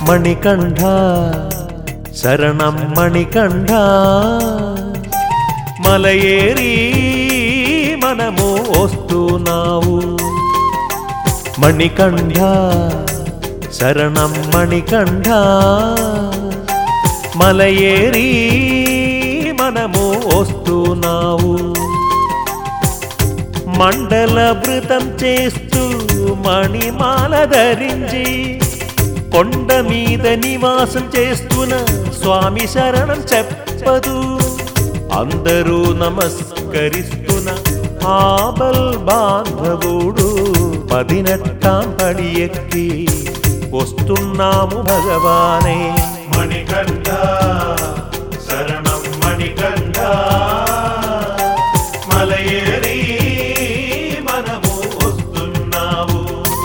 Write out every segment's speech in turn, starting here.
మణికంఠ శరణం మణికంఠ మలయేరి మనము వస్తున్నావు మణికంఠ శరణం మణికంఠ మలయేరి మనము వస్తున్నావు మండల వృతం చేస్తూ మణిమాల ధరించి కొండ మీద నివాసం చేస్తున్న స్వామి శరణం చెప్పదు అందరూ నమస్కరిస్తున్న ఆబల్ బాంధవుడు పదినెట్టాం పడి ఎక్కి వస్తున్నాము భగవానే మణికంఠ శరణం మణికంఠ మలయేరి మనము వస్తున్నావు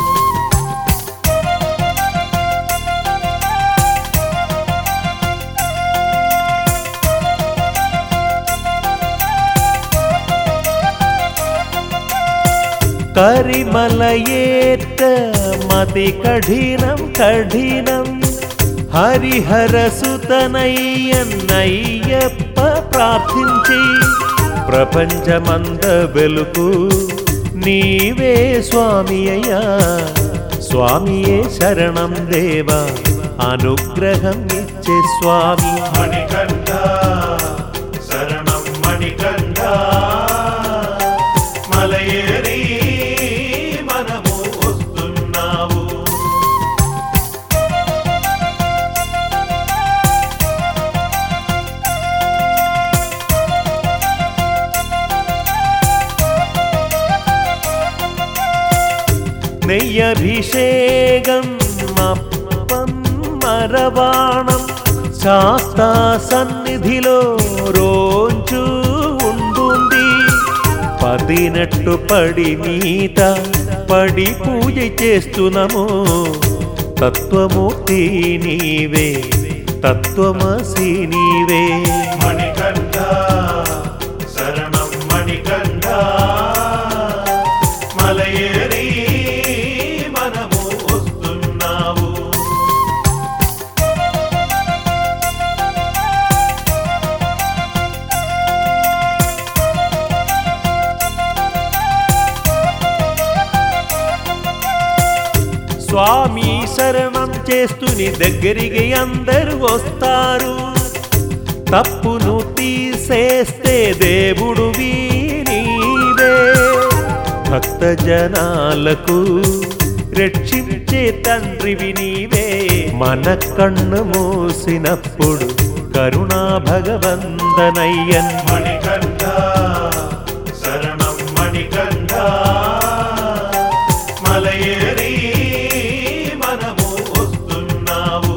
కరిమలయేట్ట మతి కఠినం కఠినం హరిహర సుతనయ్యన్నయ్యప్ప ప్రార్థించి ప్రపంచమంద వెలుగు నీవే స్వామి అయ్యా స్వామియే శరణం దేవా అనుగ్రహం ఇచ్చే స్వామి మణికంఠ శరణం మణికంఠ మలయేరి మనము వస్తున్నావు നെയ്യഭിഷേകം അപ്പം മരവാണം శాస్తా సన్నిధిలో రోజు ఉండుంది పదినట్టు పడి మీత పడి పూజ చేస్తున్నాము తత్వమూర్తి నీవే తత్వమసి నీవే మణికంఠ శరణం మణికంఠ మలయేరి మనము వస్తున్నావు స్వామి శరణం చేస్తుని దగ్గరికి అందరూ వస్తారు తప్పును తీసేస్తే దేవుడు నీవే భక్త జనాలకు రక్షించే తండ్రివి నీవే మన కన్ను మూసినప్పుడు కరుణా భగవంతనయ్యన్ మణికంఠ శరణం మణికంఠ మలయేరి మనము వస్తున్నావు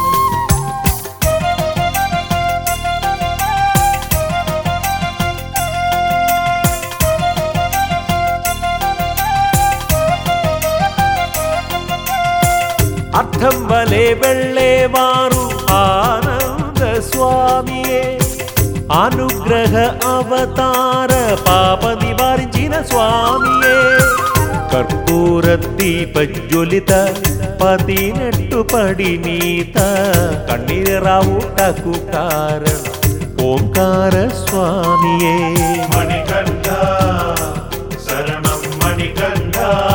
అర్థం వలె వెళ్ళేవారు ఆనంద స్వామియే అనుగ్రహ అవతార పాప నివారించిన స్వామియే కర్పూర దీప జ్వలిత పదినట్టు పడి నీత కన్నీరావుటకు కారణం ఓంకార స్వామియే మణికంఠ శరణం మణికంఠ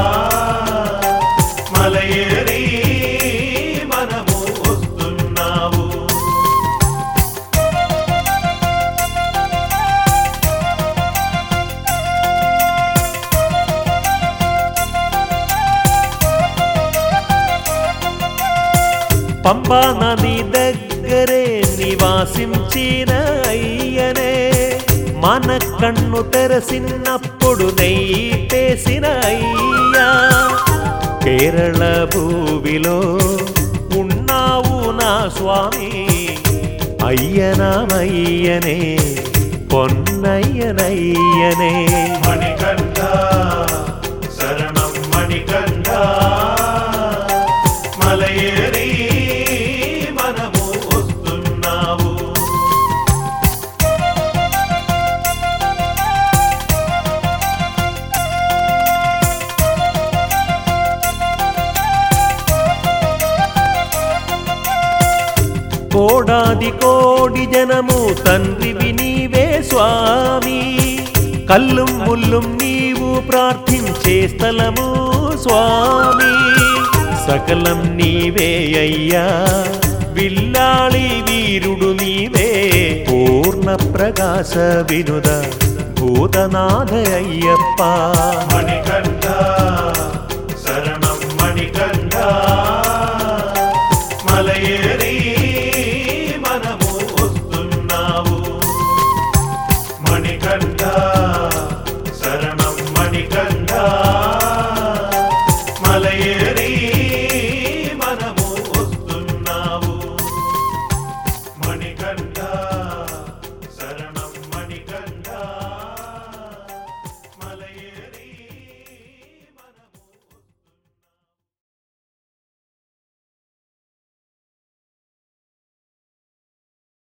మలయేరి మనము వస్తున్నావు పంబా నది దగ్గరే నివాసించిన అయ్యనే మన కన్ను తెరసినప్పుడు నెయ్యి పేసిన అయ్యా కేరళ భూవిలో ఉన్నావు నా స్వామి అయ్యనామయ్యనే పొన్నయ్యనయ్యనే మణికంఠ శరణం మణికంఠ మలయేరి మనము వస్తున్నావు కోడాది కోడి జనము తండ్రివి నీవే స్వామి కల్లుం ముల్లుం నీవు ప్రార్థించే స్థలము స్వామి సకలం నీవే అయ్యా విల్లాళి వీరుడు నీవే పూర్ణ ప్రకాశ వినుద భూతనాథ అయ్యప్ప మణికంఠ శరణం మణికంఠ మలయేరి మనము వస్తున్నావు మణికంఠ శరణం మణికంఠ మలయేరి